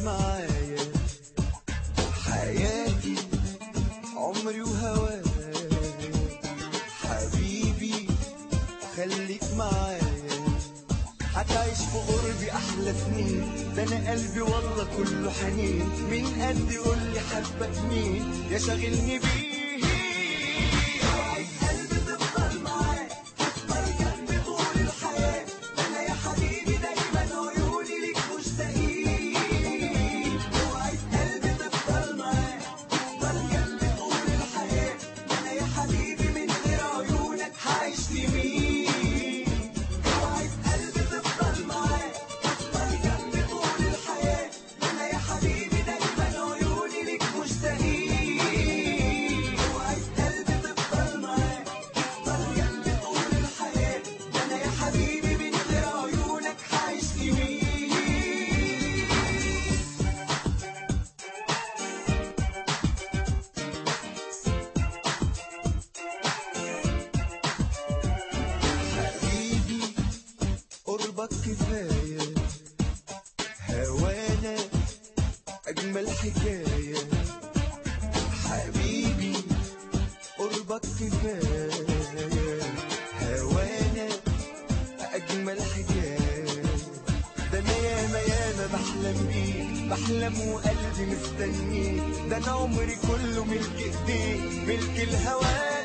معايا حياتي عمري وهوايا حبيبي خليك معايا هتعيش في غربي احلى سنين ده انا قلبي والله كله حنين من قد يقول لي حبك مين يا شاغلني بيه عايز قلبي تفضل معاك تفضل جنبي طول الحياة انا يا حبيبي دايما عيوني ليك مشتاقين وعايز قلبي تفضل معاك تفضل جنبي طول الحياة انا يا حبيبي من غير عيونك هعيش لمين وعايز قلبي تفضل معاك تفضل جنبي طول الحياة انا يا حبيبي دايما عيوني ليك مشتاقين وعايز قلبي تفضل معاك تفضل جنبي طول الحياة انا يا حبيبي من غير عيونك هعيش لمين حبيبي قربك كفاية هوانا أجمل حكاية حبيبي قربك كفاية هوانا أجمل حكاية ده أنا ياما ياما بحلم بيه بحلم وقلبي مستنيه ده أنا عمري كله ملك إيديه ملك الهواه